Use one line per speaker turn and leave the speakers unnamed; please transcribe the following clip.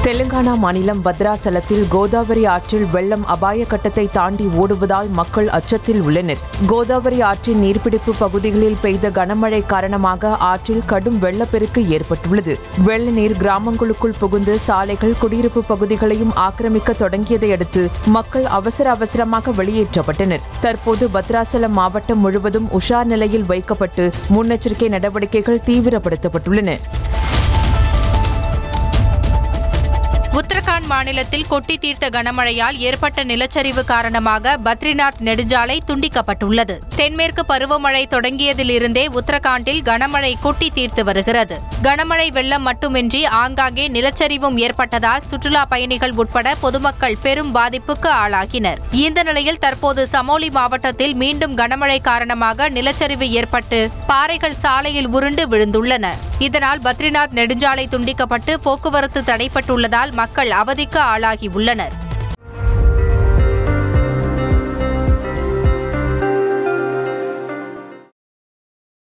தெலுங்கானா மாநிலம் பத்ராசலத்தில் கோதாவரி ஆற்றில் வெள்ளம் அபாய கட்டத்தை தாண்டி ஓடுவதால் மக்கள் அச்சத்தில் உள்ளனர் கோதாவரி ஆற்றின் நீர்பிடிப்பு பகுதிகளில் பெய்த கனமழை காரணமாக ஆற்றில் கடும் வெள்ளப்பெருக்கு ஏற்பட்டுள்ளது வெள்ள நீர் கிராமங்களுக்குள் புகுந்து சாலைகள் குடியிருப்பு பகுதிகளையும் ஆக்கிரமிக்க தொடங்கியதை அடுத்து மக்கள் அவசர அவசரமாக வெளியேற்றப்பட்டனர் தற்போது பத்ராசலம் மாவட்டம் முழுவதும் உஷார் நிலையில் வைக்கப்பட்டு முன்னெச்சரிக்கை நடவடிக்கைகள் தீவிரப்படுத்தப்பட்டுள்ளன
உத்தரகாண்ட் மாநிலத்தில் கொட்டி தீர்த்த கனமழையால் ஏற்பட்ட நிலச்சரிவு காரணமாக பத்ரிநாத் நெடுஞ்சாலை துண்டிக்கப்பட்டுள்ளது தென்மேற்கு பருவமழை தொடங்கியதிலிருந்தே உத்தரகாண்டில் கனமழை கொட்டி தீர்த்து வருகிறது கனமழை வெள்ளம் மட்டுமின்றி ஆங்காங்கே நிலச்சரிவும் ஏற்பட்டதால் சுற்றுலா பயணிகள் உட்பட பொதுமக்கள் பெரும் பாதிப்புக்கு ஆளாகினர் இந்த நிலையில் தற்போது சமோலி மாவட்டத்தில் மீண்டும் கனமழை காரணமாக நிலச்சரிவு ஏற்பட்டு பாறைகள் சாலையில் உருண்டு விழுந்துள்ளன இதனால் பத்ரிநாத் நெடுஞ்சாலை துண்டிக்கப்பட்டு போக்குவரத்து தடைப்பட்டுள்ளதால் மக்கள் அவதிக்கு ஆளாகி உள்ளனர்